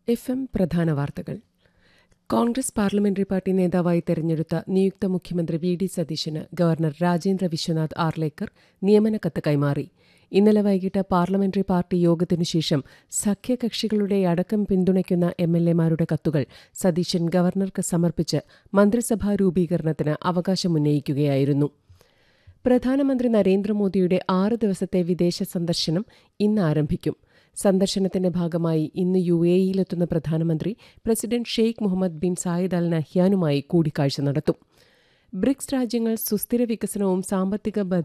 F M പ്രധാന വാർത്തകൾ Congress parliamentary party നേതാവായി തെരഞ്ഞെടുത്ത നിയുക്ത മുഖ്യമന്ത്രി വി ഡി സതീശന് ഗവർണർ രാജേന്ദ്ര വിശ്വനാഥ് ആർലേക്കർ നിയമന കത്ത് കൈമാറി ഇന്നലെ വൈകിട്ട് പാർലമെന്ററി പാർട്ടി യോഗത്തിനു ശേഷം സഖ്യകക്ഷികളുടെ അടക്കം പിന്തുണയ്ക്കുന്ന എം എൽ എമാരുടെ കത്തുകൾ സതീശൻ ഗവർണർക്ക് സമർപ്പിച്ച് മന്ത്രിസഭാ രൂപീകരണത്തിന് അവകാശമുന്നയിക്കുകയായിരുന്നു പ്രധാനമന്ത്രി നരേന്ദ്രമോദിയുടെ ആറ് ദിവസത്തെ വിദേശ സന്ദർശനം ഇന്ന് ആരംഭിക്കും സന്ദർശനത്തിന്റെ ഭാഗമായി ഇന്ന് യു എ ഇയിലെത്തുന്ന പ്രധാനമന്ത്രി president Sheikh Mohammed bin Zayed Al നഹ്യാനുമായി കൂടിക്കാഴ്ച നടത്തും ബ്രിക്സ് രാജ്യങ്ങൾ സുസ്ഥിര വികസനവും സാമ്പത്തിക